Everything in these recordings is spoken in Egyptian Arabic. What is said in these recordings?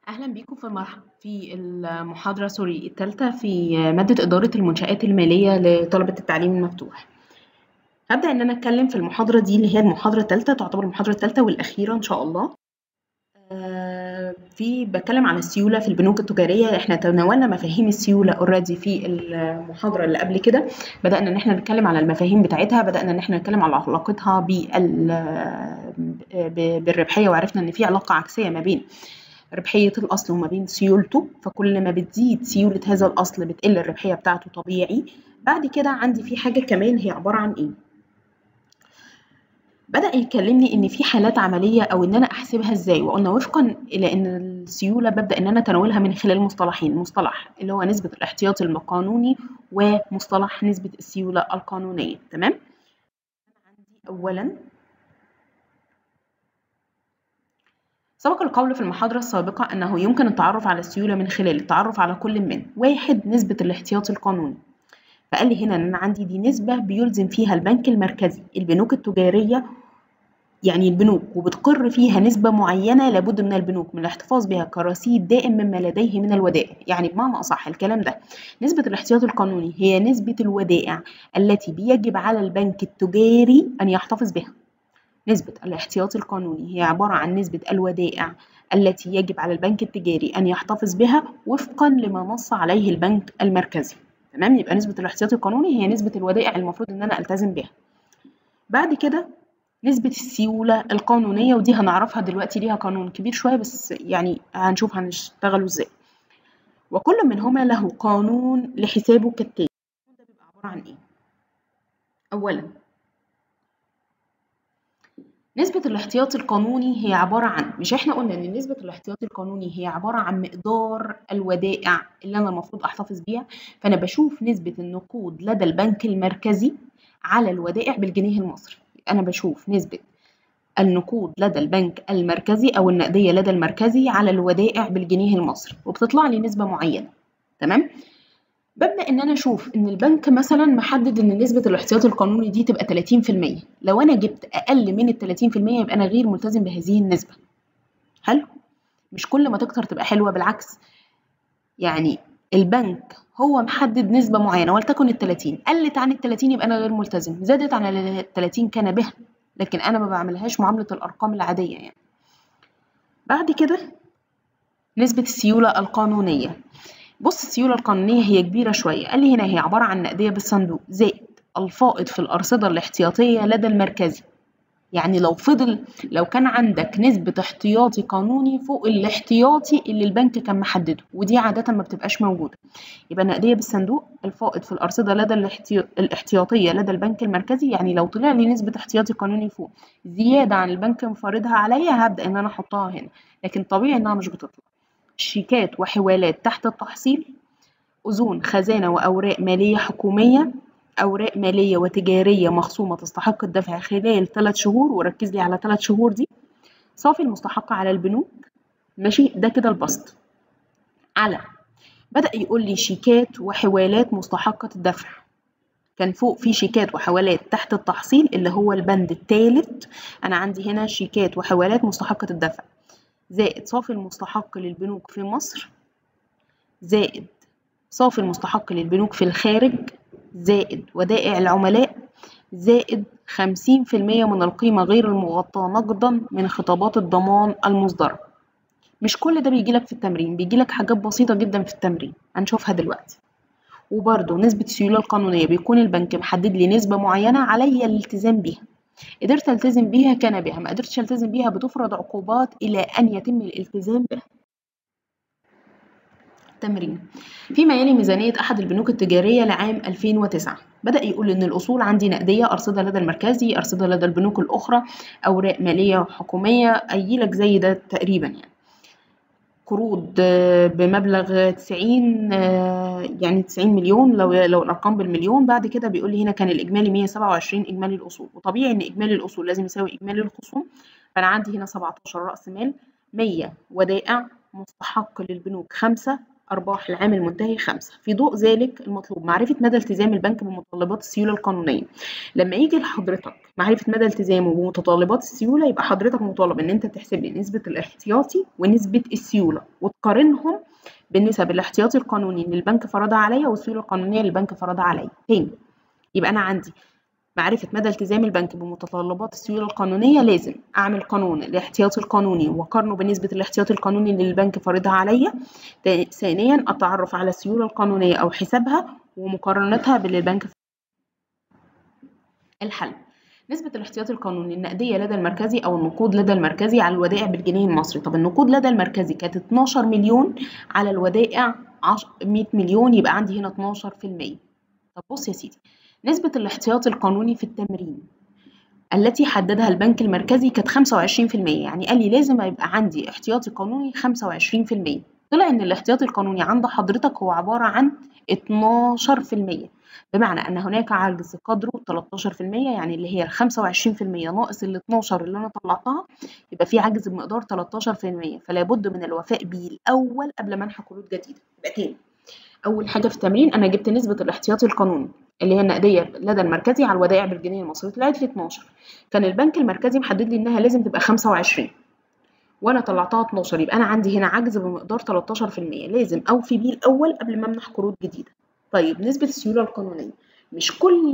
أهلا بيكم في المرح في المحاضرة سوري التالتة في مادة إدارة المنشآت المالية لطلبة التعليم المفتوح هبدأ إن أنا أتكلم في المحاضرة دي اللي هي المحاضرة التالتة تعتبر المحاضرة التالتة والأخيرة إن شاء الله آه، في بتكلم عن السيولة في البنوك التجارية احنا تناولنا مفاهيم السيولة اوريدي في المحاضرة اللي قبل كده بدأنا ان احنا نتكلم على المفاهيم بتاعتها بدأنا ان احنا نتكلم على علاقتها بالربحية وعرفنا ان في علاقة عكسية ما بين ربحية الأصل وما بين سيولته فكل ما بتزيد سيولة هذا الأصل بتقل الربحية بتاعته طبيعي بعد كده عندي في حاجة كمان هي عبارة عن إيه بدأ يكلمني إن في حالات عملية أو إن أنا أحسبها إزاي وقلنا وفقا إلى إن السيولة ببدأ إن أنا أتناولها من خلال مصطلحين مصطلح اللي هو نسبة الاحتياطي القانوني ومصطلح نسبة السيولة القانونية تمام عندي أولا سبق القول في المحاضرة السابقة أنه يمكن التعرف على السيولة من خلال التعرف على كل من واحد نسبة الاحتياطي القانوني فقال لي هنا أن أنا عندي دي نسبة بيلزم فيها البنك المركزي البنوك التجارية يعني البنوك وبتقر فيها نسبة معينة لابد من البنوك من الاحتفاظ بها كرصيد دائم مما لديه من الودائع يعني بمعنى أصح الكلام ده نسبة الاحتياطي القانوني هي نسبة الودائع التي بيجب على البنك التجاري أن يحتفظ بها نسبة الاحتياطي القانوني هي عبارة عن نسبة الودائع التي يجب على البنك التجاري أن يحتفظ بها وفقا لما نص عليه البنك المركزي تمام يبقى نسبة الاحتياطي القانوني هي نسبة الودائع المفروض إن أنا ألتزم بها بعد كده نسبة السيولة القانونية ودي هنعرفها دلوقتي ليها قانون كبير شوية بس يعني هنشوف هنشتغلوا ازاي وكل منهما له قانون لحسابه كالتالي ده بيبقى عبارة عن ايه أولا نسبة الاحتياطي القانوني هي عبارة عن مش احنا قلنا ان نسبة الاحتياطي القانوني هي عبارة عن مقدار الودائع اللي انا المفروض احتفظ بيها فانا بشوف نسبة النقود لدى البنك المركزي على الودائع بالجنيه المصري انا بشوف نسبة النقود لدى البنك المركزي او النقدية لدى المركزي على الودائع بالجنيه المصري وبتطلع لي نسبة معينة تمام ببدأ إن أنا أشوف إن البنك مثلا محدد إن نسبة الاحتياطي القانوني دي تبقى 30% لو أنا جبت أقل من ال 30% يبقى أنا غير ملتزم بهذه النسبة حلو مش كل ما تكتر تبقى حلوة بالعكس يعني البنك هو محدد نسبة معينة ولتكن ال 30 قلت عن ال 30 يبقى أنا غير ملتزم زادت عن ال 30 كان بها لكن أنا ما بعملهاش معاملة الأرقام العادية يعني بعد كده نسبة السيولة القانونية بص السيولة القانونية هي كبيرة شوية قال لي هنا هي عبارة عن نقدية بالصندوق زائد الفائض في الأرصدة الاحتياطية لدى المركزي يعني لو فضل لو كان عندك نسبة احتياطي قانوني فوق الاحتياطي اللي البنك كان محدده ودي عادة ما بتبقاش موجودة يبقى نقدية بالصندوق الفائض في الأرصدة لدى الاحتياطية لدى البنك المركزي يعني لو طلع لي نسبة احتياطي قانوني فوق زيادة عن البنك مفرضها عليا هبدأ إن أنا أحطها هنا لكن طبيعي إنها مش بتطلع شيكات وحوالات تحت التحصيل أذون خزانة وأوراق مالية حكومية أوراق مالية وتجارية مخصومة تستحق الدفع خلال ثلاث شهور وركز لي على ثلاث شهور دي صافي المستحق على البنوك ماشي ده كده البسط على بدأ يقول لي شيكات وحوالات مستحقة الدفع كان فوق في شيكات وحوالات تحت التحصيل اللي هو البند الثالث أنا عندي هنا شيكات وحوالات مستحقة الدفع زائد صافي المستحق للبنوك في مصر زائد صافي المستحق للبنوك في الخارج زائد ودائع العملاء زائد خمسين في المية من القيمة غير المغطاة نقدا من خطابات الضمان المصدرة مش كل ده بيجيلك في التمرين بيجيلك حاجات بسيطة جدا في التمرين هنشوفها دلوقتي وبرضه نسبة السيولة القانونية بيكون البنك محدد لي نسبة معينة عليا الالتزام بيها قدرت التزم بيها كان بها ما قدرتش التزم بيها بتفرض عقوبات الى ان يتم الالتزام بها تمرين فيما يلي ميزانية أحد البنوك التجارية لعام 2009 بدأ يقول إن الأصول عندي نقدية أرصدة لدى المركزي أرصدة لدى البنوك الأخرى أوراق مالية حكومية أيلك زي ده تقريبا يعني قروض بمبلغ 90 يعني 90 مليون لو لو الارقام بالمليون بعد كده بيقول لي هنا كان الاجمالي 127 اجمالي الاصول وطبيعي ان اجمالي الاصول لازم يساوي اجمالي الخصوم فانا عندي هنا 17 راس مال 100 ودائع مستحق للبنوك 5 أرباح العام المنتهي خمسة في ضوء ذلك المطلوب معرفة مدى التزام البنك بمتطلبات السيولة القانونية لما يجي لحضرتك معرفة مدى التزامه بمتطلبات السيولة يبقى حضرتك مطالب إن أنت تحسب لي نسبة الاحتياطي ونسبة السيولة وتقارنهم بالنسب الاحتياطي القانوني اللي البنك فرضها عليا والسيولة القانونية اللي البنك فرضها عليا تاني يبقى أنا عندي معرفة مدى التزام البنك بمتطلبات السيولة القانونية لازم أعمل قانون الاحتياطي القانوني وأقارنه بنسبة الاحتياطي القانوني اللي البنك فارضها عليا ثانيا التعرف على السيولة القانونية أو حسابها ومقارنتها باللي البنك الحل نسبة الاحتياطي القانوني النقدية لدى المركزي أو النقود لدى المركزي على الودائع بالجنيه المصري طب النقود لدى المركزي كانت 12 مليون على الودائع 100 مليون يبقى عندي هنا 12% طب بص يا سيدي نسبة الاحتياطي القانوني في التمرين التي حددها البنك المركزي كانت 25% يعني قال لي لازم يبقى عندي احتياطي قانوني 25% طلع ان الاحتياطي القانوني عند حضرتك هو عبارة عن 12% بمعنى ان هناك عجز قدره 13% يعني اللي هي ال 25% ناقص ال 12 اللي انا طلعتها يبقى في عجز بمقدار 13% فلا بد من الوفاء به الاول قبل منح قروض جديده يبقى تاني اول حاجه في التمرين انا جبت نسبه الاحتياطي القانوني اللي هي النقديه لدى المركزي على الودائع بالجنيه المصري طلعت لي 12 كان البنك المركزي محدد لي انها لازم تبقى 25 وانا طلعتها 12 يبقى انا عندي هنا عجز بمقدار 13% لازم اوفي بيه الاول قبل ما امنح قروض جديده طيب نسبه السيوله القانونيه مش كل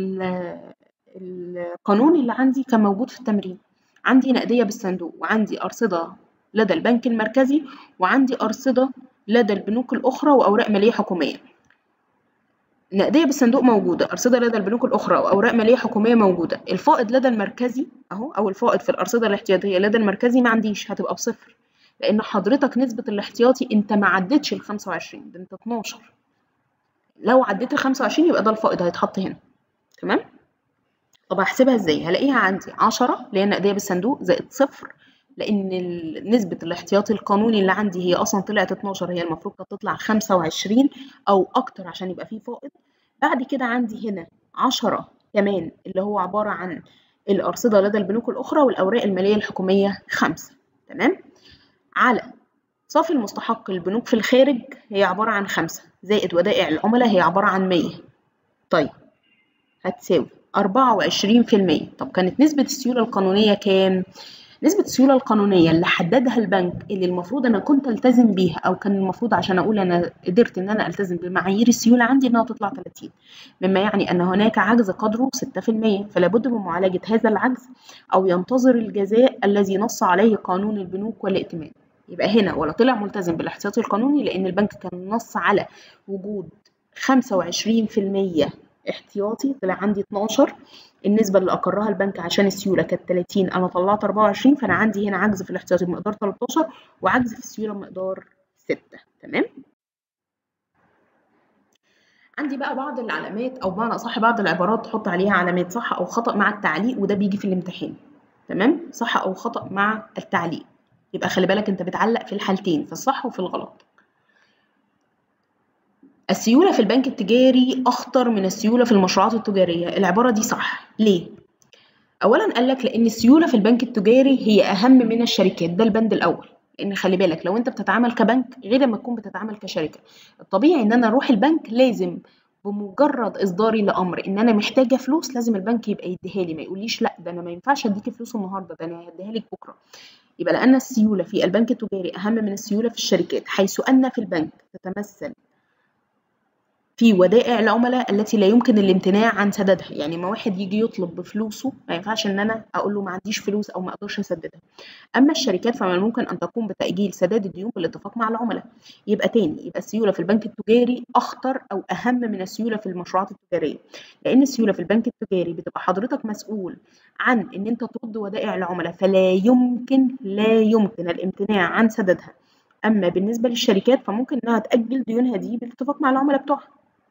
القانون اللي عندي كان موجود في التمرين عندي نقديه بالصندوق وعندي ارصده لدى البنك المركزي وعندي ارصده لدى البنوك الاخرى واوراق ماليه حكوميه نقديه بالصندوق موجوده ارصده لدى البنوك الاخرى واوراق ماليه حكوميه موجوده الفائض لدى المركزي اهو او الفائض في الارصده الاحتياطيه لدى المركزي ما عنديش هتبقى بصفر لان حضرتك نسبه الاحتياطي انت ما عدتش ال 25 ده انت 12 لو عديت ال 25 يبقى ده الفائض هيتحط هنا تمام طب هحسبها ازاي هلاقيها عندي 10 اللي هي النقديه بالصندوق زائد صفر لان نسبه الاحتياطي القانوني اللي عندي هي اصلا طلعت 12 هي المفروض كانت تطلع 25 او اكتر عشان يبقى فيه فائض بعد كده عندي هنا 10 كمان اللي هو عباره عن الارصده لدى البنوك الاخرى والاوراق الماليه الحكوميه 5 تمام على صافي المستحق البنوك في الخارج هي عباره عن 5 زائد ودائع العملاء هي عباره عن 100 طيب هتساوي 24% طب كانت نسبه السيوله القانونيه كام نسبة السيولة القانونية اللي حددها البنك اللي المفروض أنا كنت ألتزم بيها أو كان المفروض عشان أقول أنا قدرت إن أنا ألتزم بمعايير السيولة عندي إنها تطلع 30 مما يعني أن هناك عجز قدره 6% فلا بد من معالجة هذا العجز أو ينتظر الجزاء الذي نص عليه قانون البنوك والائتمان يبقى هنا ولا طلع ملتزم بالاحتياطي القانوني لأن البنك كان نص على وجود 25% احتياطي طلع عندي 12 النسبة اللي أقرها البنك عشان السيولة كانت 30 أنا طلعت 24 فأنا عندي هنا عجز في الاحتياطي بمقدار 13 وعجز في السيولة بمقدار 6 تمام عندي بقى بعض العلامات أو بمعنى أصح بعض العبارات تحط عليها علامات صح أو خطأ مع التعليق وده بيجي في الامتحان تمام صح أو خطأ مع التعليق يبقى خلي بالك أنت بتعلق في الحالتين في الصح وفي الغلط السيولة في البنك التجاري أخطر من السيولة في المشروعات التجارية العبارة دي صح ليه؟ أولا قال لك لأن السيولة في البنك التجاري هي أهم من الشركات ده البند الأول لأن خلي بالك لو أنت بتتعامل كبنك غير لما تكون بتتعامل كشركة الطبيعي إن أنا أروح البنك لازم بمجرد إصداري لأمر إن أنا محتاجة فلوس لازم البنك يبقى يديها لي ما يقوليش لا ده أنا ما ينفعش أديكي فلوس النهاردة ده أنا هديها لك بكرة يبقى لأن السيولة في البنك التجاري أهم من السيولة في الشركات حيث أن في البنك تتمثل في ودائع العملاء التي لا يمكن الامتناع عن سدادها يعني ما واحد يجي يطلب بفلوسه ما ينفعش ان انا اقول له ما عنديش فلوس او ما اقدرش اسددها اما الشركات فمن الممكن ان تقوم بتاجيل سداد الديون بالاتفاق مع العملاء يبقى تاني يبقى السيوله في البنك التجاري اخطر او اهم من السيوله في المشروعات التجاريه لان السيوله في البنك التجاري بتبقى حضرتك مسؤول عن ان انت ترد ودائع العملاء فلا يمكن لا يمكن الامتناع عن سدادها اما بالنسبه للشركات فممكن انها تاجل ديونها دي بالاتفاق مع العملاء بتوعها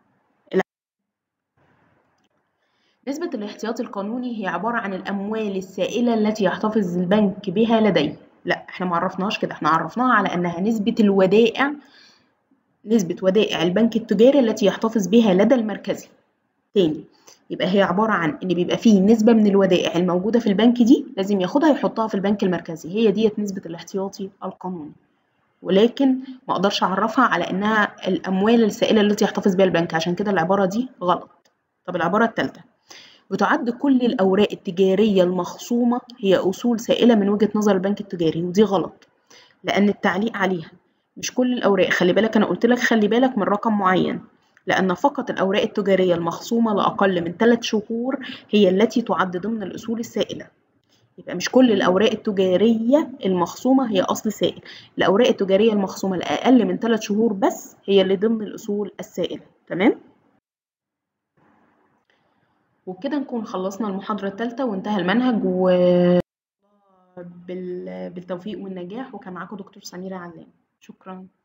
نسبة الاحتياط القانوني هي عبارة عن الأموال السائلة التي يحتفظ البنك بها لديه لا احنا ما عرفناش كده احنا عرفناها على أنها نسبة الودائع نسبة ودائع البنك التجاري التي يحتفظ بها لدى المركزي تاني يبقى هي عبارة عن إن بيبقى فيه نسبة من الودائع الموجودة في البنك دي لازم ياخدها يحطها في البنك المركزي هي ديت نسبة الاحتياطي القانوني ولكن ما اقدرش اعرفها على انها الاموال السائله التي يحتفظ بها البنك عشان كده العباره دي غلط طب العباره الثالثه بتعد كل الاوراق التجاريه المخصومه هي اصول سائله من وجهه نظر البنك التجاري ودي غلط لان التعليق عليها مش كل الاوراق خلي بالك انا قلت لك خلي بالك من رقم معين لأن فقط الأوراق التجارية المخصومة لأقل من 3 شهور هي التي تعد ضمن الأصول السائلة يبقى مش كل الأوراق التجارية المخصومة هي أصل سائل الأوراق التجارية المخصومة لأقل من 3 شهور بس هي اللي ضمن الأصول السائلة تمام؟ وبكده نكون خلصنا المحاضرة الثالثة وانتهى المنهج و بالتوفيق والنجاح وكان معاكم دكتور سميرة علام شكرا